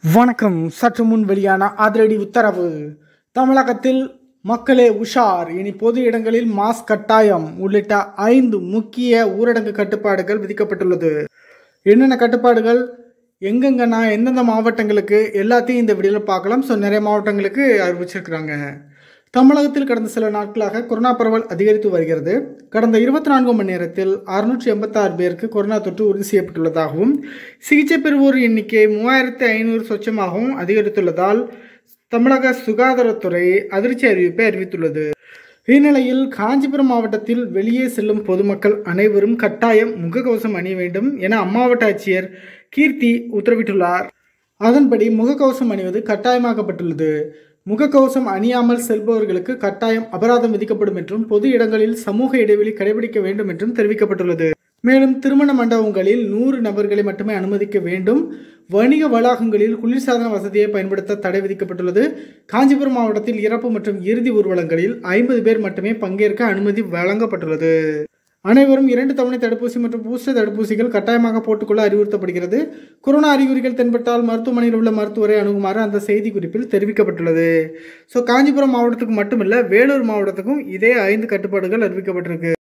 வணக்கம் சற்று முன் வெளியான அதிரடி உத்தரவு தமிழகத்தில் மக்களே உஷார் இனி பொது இடங்களில் மாஸ்க் கட்டாயம் உள்ளிட்ட ஐந்து முக்கிய ஊரடங்கு கட்டுப்பாடுகள் விதிக்கப்பட்டுள்ளது என்னென்ன கட்டுப்பாடுகள் எங்கெங்கன்னா எந்தெந்த மாவட்டங்களுக்கு எல்லாத்தையும் இந்த வீடியோவில் பார்க்கலாம் ஸோ நிறைய மாவட்டங்களுக்கு அறிவிச்சிருக்கிறாங்க தமிழகத்தில் கடந்த சில நாட்களாக கொரோனா பரவல் அதிகரித்து வருகிறது கடந்த இருபத்தி நான்கு மணி நேரத்தில் அறுநூற்றி எண்பத்தாறு பேருக்கு கொரோனா தொற்று உறுதி செய்யப்பட்டுள்ளதாகவும் சிகிச்சை பெறுவோர் எண்ணிக்கை மூவாயிரத்து ஐநூறு சொச்சமாகவும் அதிகரித்துள்ளதால் தமிழக சுகாதாரத்துறை அதிர்ச்சி அறிவிப்பை அறிவித்துள்ளது இந்நிலையில் காஞ்சிபுரம் மாவட்டத்தில் வெளியே செல்லும் பொதுமக்கள் அனைவரும் கட்டாயம் முகக்கவசம் அணிய வேண்டும் என அம்மாவட்ட ஆட்சியர் கீர்த்தி உத்தரவிட்டுள்ளார் அதன்படி முகக்கவசம் அணிவது கட்டாயமாக்கப்பட்டுள்ளது முகக்கவசம் அணியாமல் செல்பவர்களுக்கு கட்டாயம் அபராதம் விதிக்கப்படும் என்றும் பொது இடங்களில் சமூக இடைவெளி கடைபிடிக்க வேண்டும் என்றும் தெரிவிக்கப்பட்டுள்ளது மேலும் திருமண மண்டபங்களில் நூறு நபர்களை மட்டுமே அனுமதிக்க வேண்டும் வணிக வளாகங்களில் குளிர்சாதன வசதியை பயன்படுத்த தடை விதிக்கப்பட்டுள்ளது காஞ்சிபுரம் மாவட்டத்தில் இறப்பு மற்றும் இறுதி ஊர்வலங்களில் ஐம்பது பேர் மட்டுமே பங்கேற்க அனுமதி வழங்கப்பட்டுள்ளது அனைவரும் இரண்டு தவணை தடுப்பூசி மற்றும் பூஸ்டர் தடுப்பூசிகள் கட்டாயமாக போட்டுக்கொள்ள அறிவுறுத்தப்படுகிறது கொரோனா அறிகுறிகள் தென்பட்டால் மருத்துவமனையில் உள்ள மருத்துவரை அணுகுமாறு அந்த செய்தி குறிப்பில் தெரிவிக்கப்பட்டுள்ளது ஸோ காஞ்சிபுரம் மாவட்டத்துக்கு மட்டுமில்ல வேலூர் மாவட்டத்துக்கும் இதே ஐந்து கட்டுப்பாடுகள் அறிவிக்கப்பட்டிருக்கு